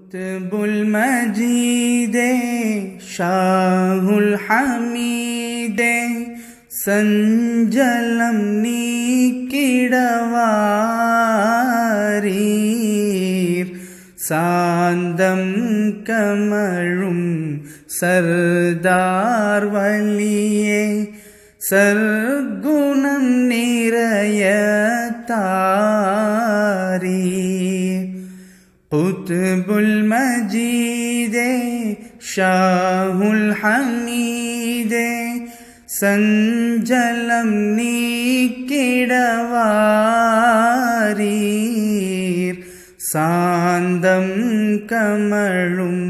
குத்துபுல் மஜீதே ஷாஹுல் ஹமீதே சஞ்சலம் நீக்கிடவாரீர் சாந்தம் கமழும் சர்தார் வலியே சர்க்குணம் நிறைய தாரீர் குத்துபுல் மஜீதே ஷாஹுல் ஹமீதே சஞ்சலம் நீக்கிடவாரீர் சாந்தம் கமழும்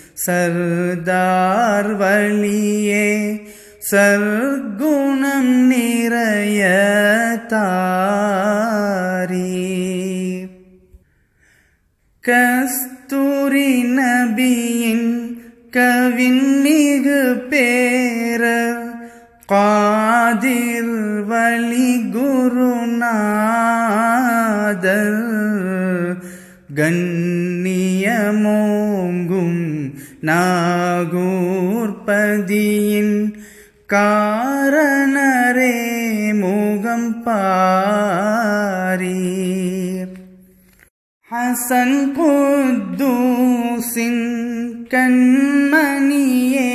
சர்தார் வலியே சர்க்குணம் நிறைய தாரீர் கஸ்தூரி நபியின் கவின்மிகு பேரர் காதிர் வலி குருநாதர் கண்ணியமோங்கும் நாகூர்பதியின் காரணரே முகம் பாரீர் ஹசன் குத்தூசின் கண்மணியே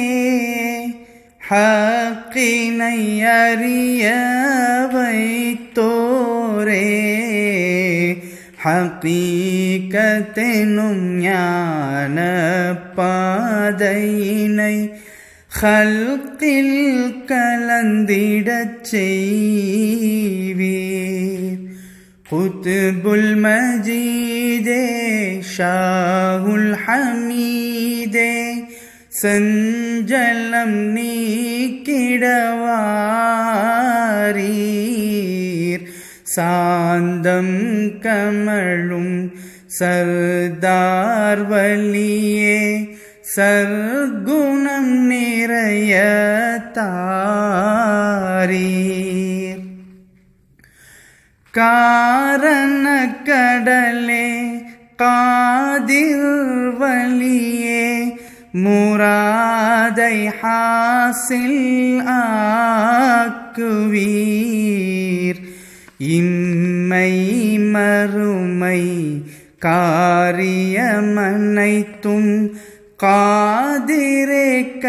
ஹக்கினை அறிய வைத்தோரே ஹக்கீகத்தெனும் ஞான பாதையினை ஹல்கில் கலந்திடச் செய்வீர் குத்துபுல் மஜீதே ஷாஹுல் ஹமீதே சஞ்சலம் நீக்கிடவாரீர் சாந்தம் கமழும் சர்தார் வலியே சர்க்குணம் நிறைய தாரீர் காரண கடலே காதிர் வலியே முராதை ஹாசில் ஆக்குவீர் இம்மை மறுமை காரியமனைத்தும் காதிரே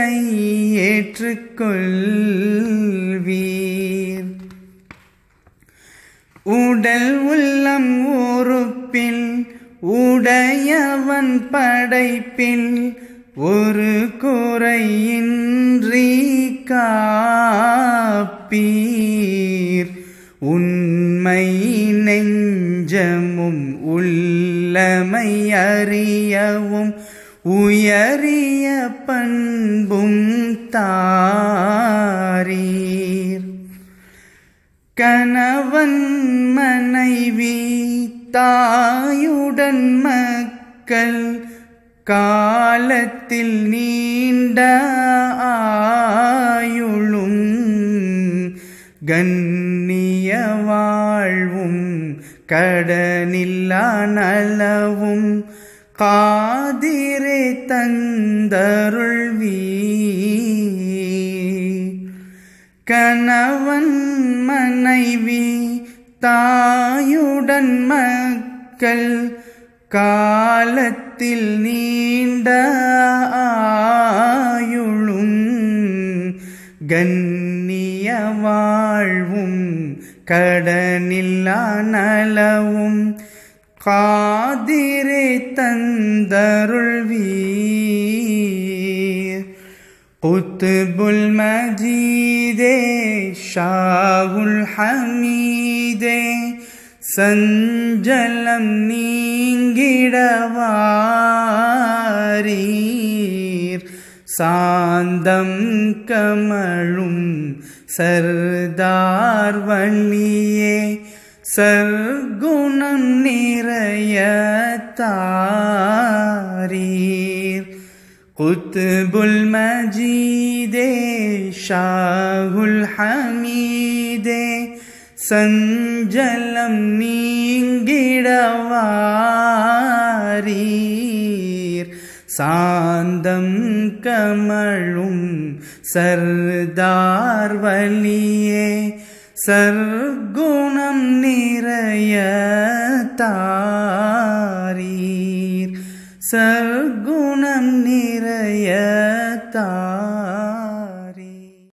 கையேற்றுக்கொள்வீர் உடல் உள்ளம் உறுப்பில் உடையவன் படைப்பில் ஒரு குறையின்றி காப்பீர் உண்மை நெஞ்சமும் உள்ளமை அறியவும் உயரிய பண்பும் தாரீர் கணவன் மனைவி தாயுடன் மக்கள் காலத்தில் நீண்ட ஆயுளும் கண்ணிய வாழ்வும் கடனில்லா நலவும் காதிரே தந்தருள்வீ கணவன் மனைவி தாயுடன் மக்கள் காலத்தில் நீண்ட ஆயுளும் கண்ணிய வாழ்வும் கடனில்லா நலவும் காதிரே தந்தருள்வீர் குத்துபுல் மஜீதே ஷாகுல் ஹமீதே சஞ்சலம் நீங்கிடவாரீர் சாந்தம் கமழும் சர்தார் வள்ளியே சர்க்குணம் நிறைய தாரீர் குத்துபுல் மஜீதே ஷாகுல் ஹமீதே சஞ்சலம் நீங்கிடவாரீர் சாந்தம் கமழும் சர்தார் வலியே சர்க்குணம் நிறைய தாரீர் சர்க்குணம் நிறைய தாரீர்